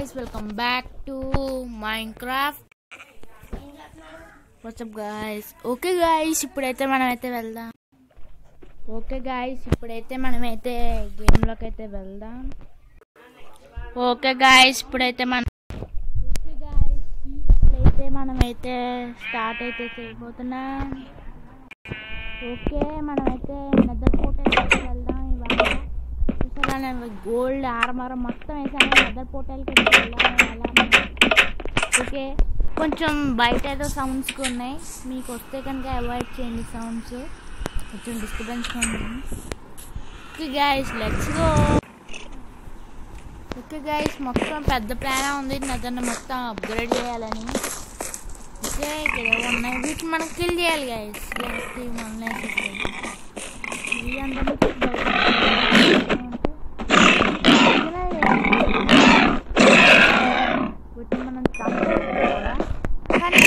guys, welcome back to Minecraft. What's up guys okay guys ఇప్పుడైతే మనమైతే వెళ్దాం ఓకే గాయస్ ఇప్పుడైతే మనమైతే గేమ్లోకి అయితే వెళ్దాం ఓకే గాయస్ ఇప్పుడైతే మన ఓకే గాయస్ ఇప్పుడైతే మనమైతే స్టార్ట్ అయితే చేయబోతున్నాం ఓకే మనమైతే నెదర్ పోర్టల్ అయితే వెళ్దాం ఇవాళ చూసారా నేను గోల్డ్ ఆర్మర్ మొత్తం వేసాను నెదర్ పోర్టల్కి అయితే వెళ్దాం అలా ఓకే కొంచెం బయట ఏదో సౌండ్స్ ఉన్నాయి మీకు వస్తే కనుక అవాయిడ్ చేయండి సౌండ్స్ కొంచెం డిస్టర్బెన్స్ ఉంది okay guys let's go okay guys మొత్తం పెద్ద ప్లాన్ ఉంది నదన్న మొత్తం అప్గ్రేడ్ చేయాలని ఓకే ఇక్కడ ఏవో ఉన్నాయి వీటిని మనం కిల్ చేయాలి గాయస్ ఇవి మనల్ని ఇవి అందరినీ వీటిని మనం చంపేసుకోవాలా కానీ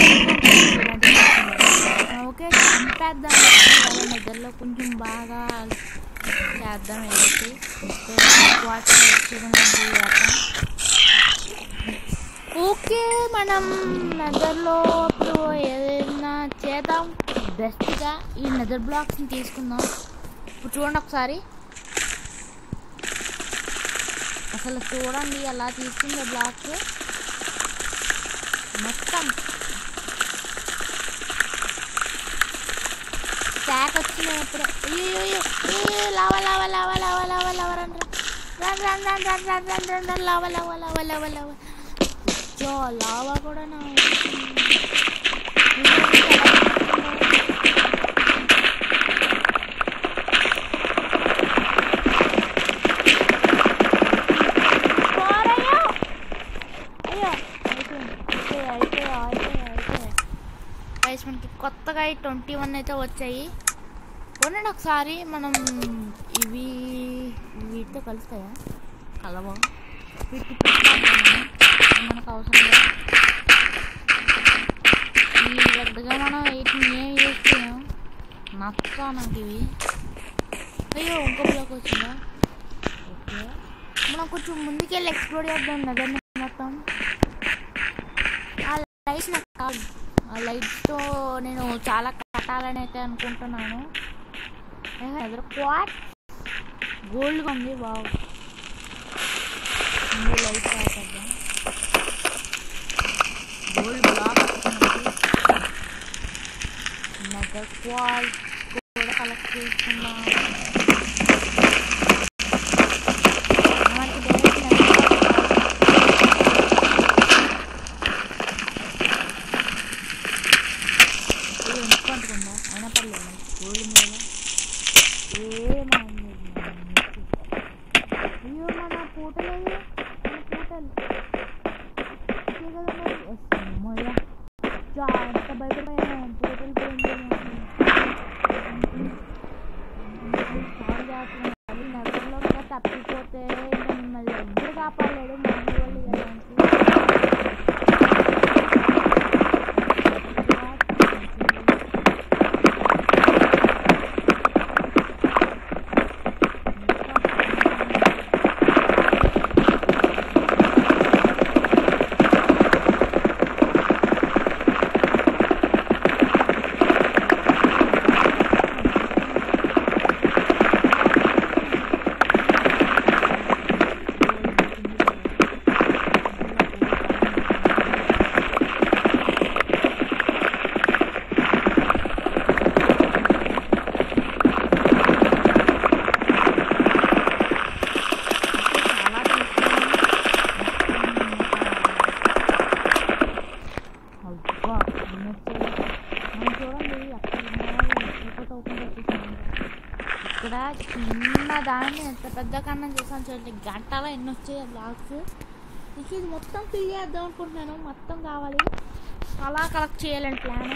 ఓకే చంపేద్దాం వాళ్ళ నిద్రలో కొంచెం బాగా చేద్దాం ఏదైతే ఓకే మనం నెదర్లో ఇప్పుడు ఏదైనా చేద్దాం బెస్ట్గా ఈ నెదర్ బ్లాక్స్ని తీసుకుందాం ఇప్పుడు చూడండి ఒకసారి అసలు చూడండి ఎలా తీసుకుంది బ్లాక్స్ మొత్తం స్టాక్ వచ్చినాయి ఇప్పుడు అయ్యో అయ్యో lava lava lava lava lava lava run run run run run run run run run lava lava lava lava lava జో లావా కూడా నా అయ్యో అయిపోయింది అయిపోయా అయిపోయా అయిపోయా గైస్ మనకి కొత్తగా ఈ ట్వంటీ వన్ అయితే వచ్చాయి ఉండండి ఒకసారి మనం ఇవి వీటితో కలుస్తాయా కలవా వీటికి పెట్టాలి మనకు అవసరం లేదు ఈ పెద్దగా మనం వీటిని ఏం యూజ్ చేయం నచ్చా నాకు ఇవి అయ్యో ఇంకో బ్లాక్ వచ్చిందా ఓకే మనం కొంచెం ముందుకెళ్ళి ఎక్స్ప్లోర్ చేద్దాం నగర్ని మొత్తం ఆ లైట్ నాకు కాదు ఆ లైట్తో నేను చాలా కట్టాలని అయితే అనుకుంటున్నాను ఎదురు క్వాట్ గోల్డ్గా ఉంది బాగు లైట్ కాకుండా గోల్డ్ బ్లాక్ నెదర్ క్వాల్ కూడా కలెక్ట్ చేసుకున్నాం మనకి డైరెక్ట్ ఇది ఎందుకుంటుందా అయినా పర్లేదు గోల్డ్ మీద ఏమైంది అయ్యో మన పూటలేదు మన పూటలు ఇదే కదా మరి ఎస్ అమ్మయ్య చా ఎంత భయపడిపోయాను పూటలు పోయింది చాలా జాగ్రత్త నగరంలో కూడా తప్పిపోతే ఇంకా మిమ్మల్ని ఎవ్వరు కాపాడలేడు మామూలు వాళ్ళు వెళ్ళడానికి చాలా అబ్బా మనం చూడండి అక్కడ ఎక్కడ ఓపెన్ చేసేసాను ఇక్కడ చిన్న దాన్ని ఎంత పెద్ద కన్నా చేసాను చూడండి గంటలో ఎన్ని వచ్చాయి బ్లాగ్స్ ఇక ఇది మొత్తం ఫిల్ చేద్దాం అనుకుంటున్నాను మొత్తం కావాలి అలా కలెక్ట్ చేయాలని ప్లాన్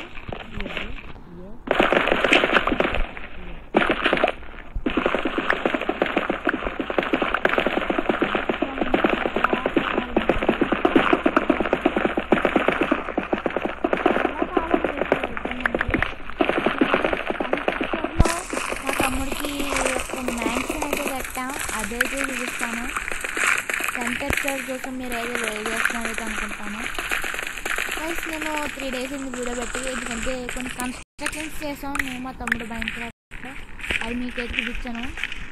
మా తమ్ముడికి ఒక మ్యాన్షన్ అయితే కట్టాం అదైతే చూపిస్తాను సెంటర్ కోసం మీరు ఏదో వెయిట్ చేస్తున్నారైతే అనుకుంటాను గైస్ నేను త్రీ డేస్ ఇందు వీడియో పెట్టి ఎందుకంటే కొన్ని కన్స్ట్రక్షన్స్ చేసాం నేను మా తమ్ముడు భయంకర అవి మీకైతే చూపించాను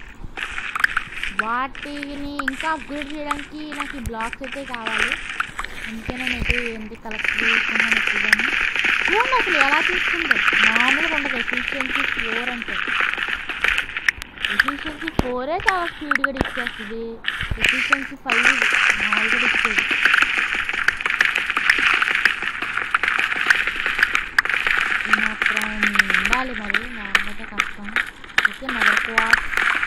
వాటిని ఇంకా అప్గ్రేడ్ చేయడానికి నాకు ఈ బ్లాక్స్ అయితే కావాలి అందుకే నేను అయితే ఏంటి కలెక్ట్ చేసుకున్నాను ఎక్కువగాను చూడండి అసలు ఎలా తీసుకుందో మామూలుగా ఉండదు ఎఫిషియన్సీ ఫోర్ అంటే ఎఫిషియన్సీ ఫోరే చాలా స్పీడ్గా ఇచ్చేస్తుంది ఎఫిషియన్సీ ఫైవ్ మామూలుగా ఇచ్చేది ఈ మాత్రం ఉండాలి మరి లేకపోతే కష్టం okay mother quartz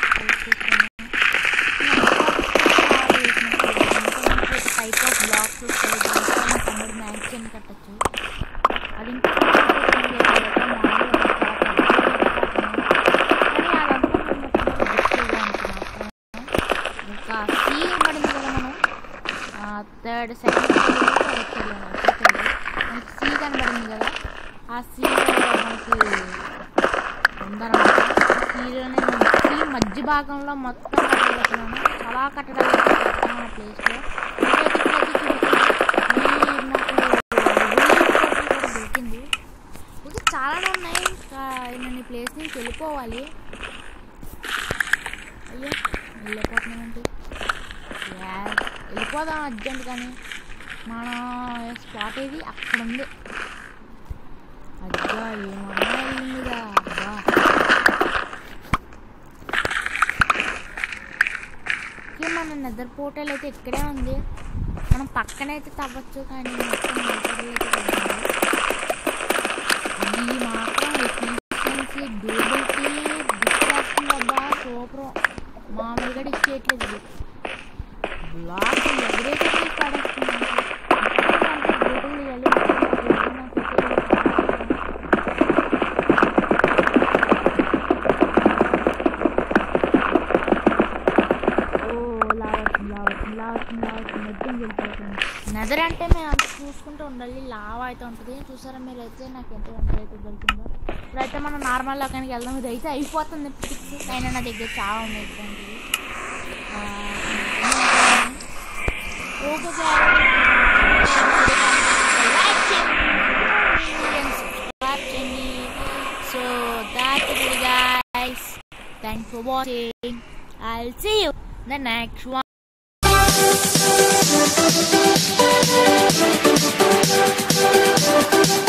type of blocks వస్తాయి దాంట్లో మా తమ్ముడు మ్యాగ్జిన్ కట్టచ్చు అది ఇంకా ఇంకా సీ పడింది కదా మనం థర్డ్ సెకండ్ మనకి సీ కనబడింది కదా ఆ సీలో మనకి ఉందన్నమాట సీలోనే సీ మధ్య భాగంలో మొత్తం కట్టగలుగుతున్నాను చాలా కట్టడాలు కట్టాను ఆ ప్లేస్లో నాకు దొరికింది ఇది చాలానే ఉన్నాయి ఇంకా నేను ఈ ప్లేస్ నుంచి వెళ్ళిపోవాలి అయ్యో వెళ్ళిపోతున్నానంటే Yes, వెళ్ళిపోదాం అర్జెంట్ కానీ మన స్పాట్ ఏది అక్కడ ఉంది అబ్బా ఏమన్నా అయిందిగా అబ్బా ఓకే మన నెదర్ పోర్టల్ అయితే ఇక్కడే ఉంది మనం పక్కనైతే తవ్వచ్చు కానీ మొత్తం నేచర్లో అయితే తవ్వాలి. ఇది మాత్రం ఎఫిషియన్సీ డ్యూబుల్కి డిస్ట్రాక్షన్ అబ్బా సూపర్ మామూలుగా ఇచ్చేయట్లేదు ఇది బ్లాక్ ఎగరేసి పడేస్తుంది నదర్ అంటే మేము అంత చూసుకుంటూ ఉండాలి లావా అయితే ఉంటుంది చూసారా మీరు అయితే నాకు ఎంత వంట అయితే దొరికిందో ఇప్పుడైతే మనం నార్మల్ లోకానికి వెళ్దాం ఇది అయితే అయిపోతుంది పిక్స్ అయినా నా దగ్గర చాలా ఉన్నాయి ఇట్లాంటివి okay so that's it guys thanks for watching i'll see you in the next one